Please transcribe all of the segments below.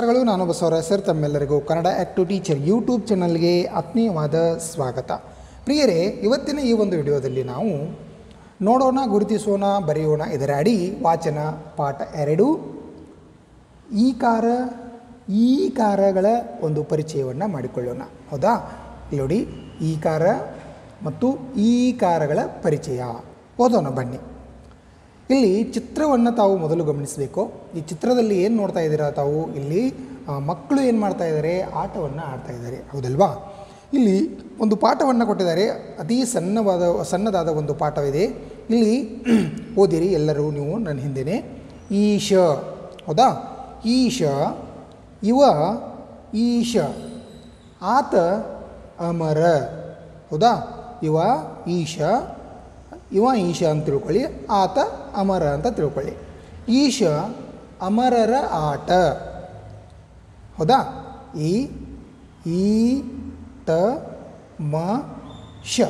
ನಮಸ್ಕಾರಗಳು ನಾನು ಬಸವರ ಸರ್ ತಮ್ಮೆಲ್ಲರಿಗೂ ಕನ್ನಡ ಆ್ಯಕ್ಟಿವ್ ಟೀಚರ್ ಯೂಟ್ಯೂಬ್ ಚಾನಲ್ಗೆ ಆತ್ಮೀಯವಾದ ಸ್ವಾಗತ ಪ್ರಿಯರೇ ಇವತ್ತಿನ ಈ ಒಂದು ವಿಡಿಯೋದಲ್ಲಿ ನಾವು ನೋಡೋಣ ಗುರುತಿಸೋಣ ಬರೆಯೋಣ ಇದರ ಅಡಿ ವಾಚನ ಪಾಠ ಎರಡು ಈ ಕಾರ ಈ ಕಾರಗಳ ಒಂದು ಪರಿಚಯವನ್ನು ಮಾಡಿಕೊಳ್ಳೋಣ ಹೌದಾ ಇಲ್ಲಿ ನೋಡಿ ಈ ಕಾರ ಮತ್ತು ಈ ಕಾರಗಳ ಪರಿಚಯ ಓದೋಣ ಬನ್ನಿ ಇಲ್ಲಿ ಚಿತ್ರವನ್ನು ತಾವು ಮೊದಲು ಗಮನಿಸಬೇಕು ಈ ಚಿತ್ರದಲ್ಲಿ ಏನು ನೋಡ್ತಾ ಇದ್ದೀರಾ ತಾವು ಇಲ್ಲಿ ಆ, ಮಕ್ಕಳು ಏನು ಮಾಡ್ತಾ ಇದ್ದಾರೆ ಆಟವನ್ನು ಆಡ್ತಾ ಇದ್ದಾರೆ ಹೌದಲ್ವಾ ಇಲ್ಲಿ ಒಂದು ಪಾಠವನ್ನು ಕೊಟ್ಟಿದ್ದಾರೆ ಅತಿ ಸಣ್ಣವಾದ ಸಣ್ಣದಾದ ಒಂದು ಪಾಠವಿದೆ ಇಲ್ಲಿ ಓದಿರಿ ಎಲ್ಲರೂ ನೀವು ನನ್ನ ಹಿಂದೆನೆ ಈಶ ಹೌದಾ ಈಶ ಇವ ಈಶ ಆತ ಅಮರ ಹೌದಾ ಇವ ಈಶ ಇವ ಈಶ ಅಂತ ತಿಳ್ಕೊಳ್ಳಿ ಆತ ಅಮರ ಅಂತ ತಿಳ್ಕೊಳ್ಳಿ ಈಶ ಅಮರರ ಆಟ ಹೌದಾ ಈ ಈ ತ ಮ ಶ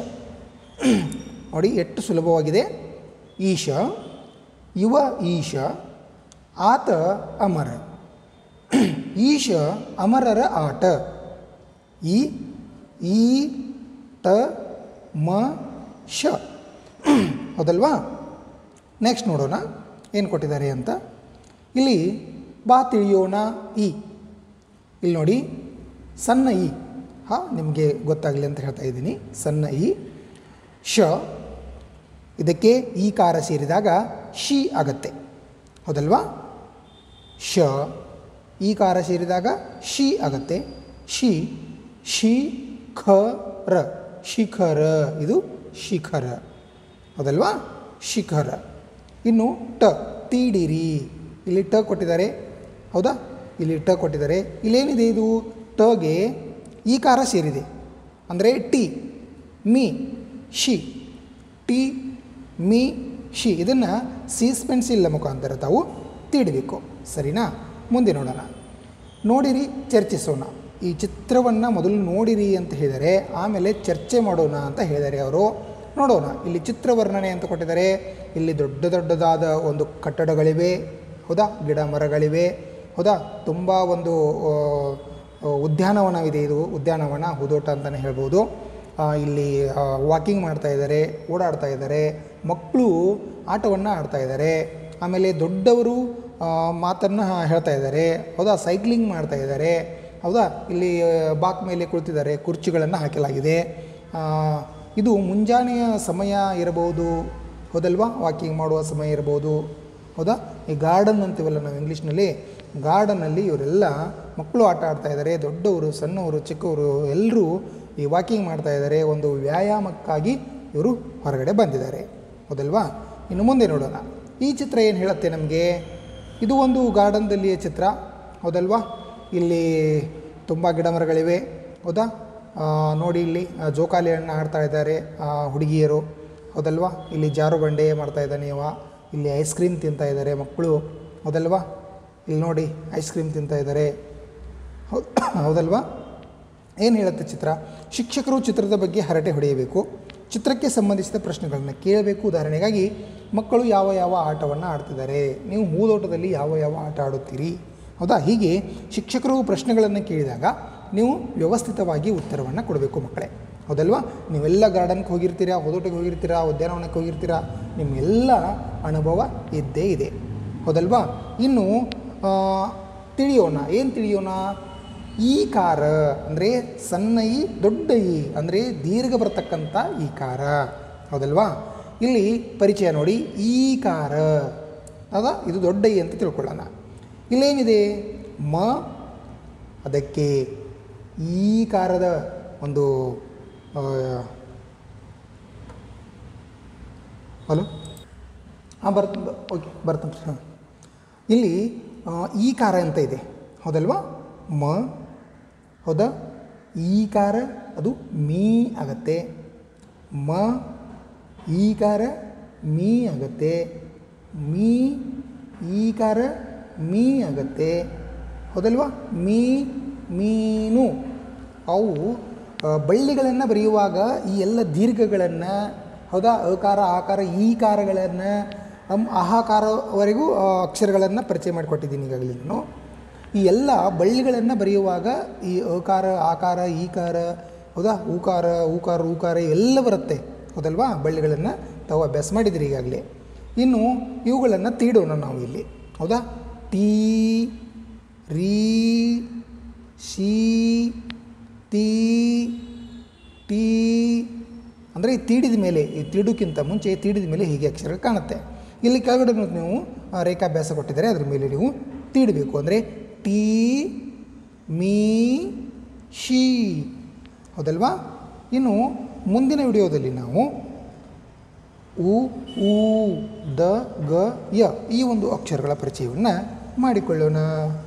ನೋಡಿ ಎಷ್ಟು ಸುಲಭವಾಗಿದೆ ಈಶ ಇವ ಈಶ ಆತ ಅಮರ ಈಶ ಅಮರರ ಆಟ ಈ ಈ ತ ಮ ಶ ಹೌದಲ್ವಾ ನೆಕ್ಸ್ಟ್ ನೋಡೋಣ ಏನು ಕೊಟ್ಟಿದ್ದಾರೆ ಅಂತ ಇಲ್ಲಿ ಬಾ ತಿಳಿಯೋಣ ಈ ಇಲ್ಲಿ ನೋಡಿ ಸಣ್ಣ ಇ ಹಾಂ ನಿಮಗೆ ಗೊತ್ತಾಗಲಿ ಅಂತ ಹೇಳ್ತಾ ಇದ್ದೀನಿ ಸಣ್ಣ ಇ ಶ ಇದಕ್ಕೆ ಈ ಕಾರ ಸೇರಿದಾಗ ಶಿ ಆಗತ್ತೆ ಹೌದಲ್ವಾ ಶ ಈ ಕಾರ ಸೇರಿದಾಗ ಶಿ ಆಗತ್ತೆ ಶಿ ಶಿ ಖ ರ ಶಿಖರ ಇದು ಶಿಖರ ಹೌದಲ್ವಾ ಶಿಖರ ಇನ್ನು ಟ ತೀಡಿರಿ ಇಲ್ಲಿ ಟ ಕೊಟ್ಟಿದ್ದಾರೆ ಹೌದಾ ಇಲ್ಲಿ ಟ ಕೊಟ್ಟಿದ್ದಾರೆ ಇಲ್ಲೇನಿದೆ ಇದು ಟಗೆ ಈ ಕಾರ ಸೇರಿದೆ ಅಂದರೆ ಟಿ ಮಿ ಶಿ ಟಿ ಮಿ ಶಿ ಇದನ್ನು ಸೀಸ್ ಪೆನ್ಸಿಲ್ ಮುಖಾಂತರ ತಾವು ತೀಡಬೇಕು ಸರಿನಾ ಮುಂದೆ ನೋಡೋಣ ನೋಡಿರಿ ಚರ್ಚಿಸೋಣ ಈ ಚಿತ್ರವನ್ನು ಮೊದಲು ನೋಡಿರಿ ಅಂತ ಹೇಳಿದರೆ ಆಮೇಲೆ ಚರ್ಚೆ ಮಾಡೋಣ ಅಂತ ಹೇಳಿದ್ದಾರೆ ಅವರು ನೋಡೋಣ ಇಲ್ಲಿ ಚಿತ್ರ ವರ್ಣನೆ ಅಂತ ಕೊಟ್ಟಿದ್ದಾರೆ ಇಲ್ಲಿ ದೊಡ್ಡ ದೊಡ್ಡದಾದ ಒಂದು ಕಟ್ಟಡಗಳಿವೆ ಹೌದಾ ಗಿಡ ಮರಗಳಿವೆ ಹೌದಾ ತುಂಬ ಒಂದು ಆ, ಉದ್ಯಾನವನವಿದೆ ಇದು ಉದ್ಯಾನವನ ಹೂದೋಟ ಅಂತಲೇ ಹೇಳ್ಬೋದು ಆ, ಇಲ್ಲಿ ವಾಕಿಂಗ್ ಮಾಡ್ತಾ ಇದ್ದಾರೆ ಓಡಾಡ್ತಾ ಇದ್ದಾರೆ ಮಕ್ಕಳು ಆಟವನ್ನು ಆಡ್ತಾ ಇದ್ದಾರೆ ಆಮೇಲೆ ದೊಡ್ಡವರು ಮಾತನ್ನು ಹೇಳ್ತಾ ಇದ್ದಾರೆ ಹೌದಾ ಸೈಕ್ಲಿಂಗ್ ಮಾಡ್ತಾ ಇದ್ದಾರೆ ಹೌದಾ ಇಲ್ಲಿ ಆ, ಬಾಕ್ ಮೇಲೆ ಕುಳಿತಿದ್ದಾರೆ ಕುರ್ಚಿಗಳನ್ನು ಹಾಕಲಾಗಿದೆ ಆ, ಇದು ಮುಂಜಾನೆಯ ಸಮಯ ಇರಬಹುದು ಹೌದಲ್ವಾ ವಾಕಿಂಗ್ ಮಾಡುವ ಸಮಯ ಇರ್ಬೋದು ಹೌದಾ ಈ ಗಾರ್ಡನ್ ಅಂತೀವಲ್ಲ ನಾವು ಇಂಗ್ಲೀಷ್ನಲ್ಲಿ ಗಾರ್ಡನಲ್ಲಿ ಇವರೆಲ್ಲ ಮಕ್ಕಳು ಆಟ ಆಡ್ತಾ ಇದ್ದಾರೆ ದೊಡ್ಡವರು ಸಣ್ಣವರು ಚಿಕ್ಕವರು ಎಲ್ಲರೂ ಈ ವಾಕಿಂಗ್ ಮಾಡ್ತಾ ಇದ್ದಾರೆ ಒಂದು ವ್ಯಾಯಾಮಕ್ಕಾಗಿ ಇವರು ಹೊರಗಡೆ ಬಂದಿದ್ದಾರೆ ಹೌದಲ್ವಾ ಇನ್ನು ಮುಂದೆ ನೋಡೋಣ ಈ ಚಿತ್ರ ಏನು ಹೇಳುತ್ತೆ ನಮಗೆ ಇದು ಒಂದು ಗಾರ್ಡನ್ದಲ್ಲಿಯ ಚಿತ್ರ ಹೌದಲ್ವಾ ಇಲ್ಲಿ ತುಂಬ ಗಿಡ ಮರಗಳಿವೆ ಹೌದಾ ಆ, ನೋಡಿ ಇಲ್ಲಿ ಆ, ಜೋಕಾಲಿಯನ್ನು ಆಡ್ತಾ ಇದ್ದಾರೆ ಆ, ಹುಡುಗಿಯರು ಹೌದಲ್ವಾ ಇಲ್ಲಿ ಜಾರು ಬಂಡೆ ಮಾಡ್ತಾ ಇದ್ದಾನೆ ಇವ ಇಲ್ಲಿ ಐಸ್ ಕ್ರೀಮ್ ತಿಂತಾ ಇದ್ದಾರೆ ಮಕ್ಕಳು ಹೌದಲ್ವಾ ಇಲ್ಲಿ ನೋಡಿ ಐಸ್ ಕ್ರೀಮ್ ತಿಂತಾ ಇದ್ದಾರೆ ಹೌದ್ ಹೌದಲ್ವಾ ಏನು ಹೇಳುತ್ತೆ ಚಿತ್ರ ಶಿಕ್ಷಕರು ಚಿತ್ರದ ಬಗ್ಗೆ ಹರಟೆ ಹೊಡೆಯಬೇಕು ಚಿತ್ರಕ್ಕೆ ಸಂಬಂಧಿಸಿದ ಪ್ರಶ್ನೆಗಳನ್ನು ಕೇಳಬೇಕು ಉದಾಹರಣೆಗಾಗಿ ಮಕ್ಕಳು ಯಾವ ಯಾವ ಆಟವನ್ನು ಆಡ್ತಿದ್ದಾರೆ ನೀವು ಹೂದೋಟದಲ್ಲಿ ಯಾವ ಯಾವ ಆಟ ಆಡುತ್ತೀರಿ ಹೌದಾ ಹೀಗೆ ಶಿಕ್ಷಕರು ಪ್ರಶ್ನೆಗಳನ್ನು ಕೇಳಿದಾಗ ನೀವು ವ್ಯವಸ್ಥಿತವಾಗಿ ಉತ್ತರವನ್ನು ಕೊಡಬೇಕು ಮಕ್ಕಳೇ ಹೌದಲ್ವಾ ನೀವೆಲ್ಲ ಗಾರ್ಡನ್ಗೆ ಹೋಗಿರ್ತೀರಾ ಹೂದೋಟಕ್ಕೆ ಹೋಗಿರ್ತೀರಾ ಉದ್ಯಾನವನಕ್ಕೆ ಹೋಗಿರ್ತೀರಾ ನಿಮಗೆಲ್ಲ ಅನುಭವ ಇದ್ದೇ ಇದೆ ಹೌದಲ್ವಾ ಇನ್ನು ಆ, ತಿಳಿಯೋಣ ಏನು ತಿಳಿಯೋಣ ಈ ಕಾರ ಅಂದರೆ ಸಣ್ಣ ಈ ದೊಡ್ಡ ಈ ಅಂದರೆ ದೀರ್ಘ ಬರ್ತಕ್ಕಂಥ ಈ ಕಾರ ಹೌದಲ್ವಾ ಇಲ್ಲಿ ಪರಿಚಯ ನೋಡಿ ಈ ಕಾರ ಹೌದಾ ಇದು ದೊಡ್ಡ ಈ ಅಂತ ತಿಳ್ಕೊಳ್ಳೋಣ ಇಲ್ಲೇನಿದೆ ಮ ಅದಕ್ಕೆ ಈ ಕಾರದ ಒಂದು ಹಲೋ ಹಾಂ ಬರ್ತ ಓಕೆ ಬರ್ತಂತ ಹಾಂ ಇಲ್ಲಿ ಆ, ಈ ಕಾರ ಅಂತ ಇದೆ ಹೌದಲ್ವಾ ಮ ಹೌದಾ ಈ ಕಾರ ಅದು ಮೀ ಆಗತ್ತೆ ಮ ಈ ಕಾರ ಮೀ ಆಗತ್ತೆ ಮೀ ಈ ಕಾರ ಮೀ ಆಗತ್ತೆ ಹೌದಲ್ವಾ ಮೀ ಮೀನು ಅವು ಬಳ್ಳಿಗಳನ್ನು ಬರೆಯುವಾಗ ಈ ಎಲ್ಲ ದೀರ್ಘಗಳನ್ನು ಹೌದಾ ಅಕಾರ ಆಕಾರ ಈ ಕಾರಗಳನ್ನು ಅಮ್ ಆಹಾಕಾರವರೆಗೂ ಅಕ್ಷರಗಳನ್ನು ಪರಿಚಯ ಮಾಡಿಕೊಟ್ಟಿದ್ದೀನಿ ಈಗಾಗಲೇ ನಾನು ಈ ಎಲ್ಲ ಬಳ್ಳಿಗಳನ್ನು ಬರೆಯುವಾಗ ಈ ಅಕಾರ ಆಕಾರ ಈಕಾರ ಹೌದಾ ಊಕಾರ ಊಕಾರ ಊಕಾರ ಎಲ್ಲ ಬರುತ್ತೆ ಹೌದಲ್ವಾ ಬಳ್ಳಿಗಳನ್ನು ತಾವು ಅಭ್ಯಾಸ ಮಾಡಿದಿರಿ ಈಗಾಗಲೇ ಇನ್ನು ಇವುಗಳನ್ನು ತೀಡೋಣ ನಾವು ಇಲ್ಲಿ ಹೌದಾ ಟೀ ರೀ ಶೀ ತೀ ಟೀ ಅಂದರೆ ಈ ತೀಡಿದ ಮೇಲೆ ಈ ತೀಡುಕ್ಕಿಂತ ಮುಂಚೆ ಈ ತೀಡಿದ ಮೇಲೆ ಹೀಗೆ ಅಕ್ಷರ ಕಾಣುತ್ತೆ ಇಲ್ಲಿ ಕೆಳಗಡೆ ನೀವು ಆ, ರೇಖಾಭ್ಯಾಸ ಕೊಟ್ಟಿದ್ದಾರೆ ಅದ್ರ ಮೇಲೆ ನೀವು ತೀಡಬೇಕು ಅಂದರೆ ಟೀ ಮೀ ಶೀ ಹೌದಲ್ವಾ ಇನ್ನು ಮುಂದಿನ ವಿಡಿಯೋದಲ್ಲಿ ನಾವು ಉ ಊ ದ ಗ ಯ ಈ ಒಂದು ಅಕ್ಷರಗಳ ಪರಿಚಯವನ್ನು ಮಾಡಿಕೊಳ್ಳೋಣ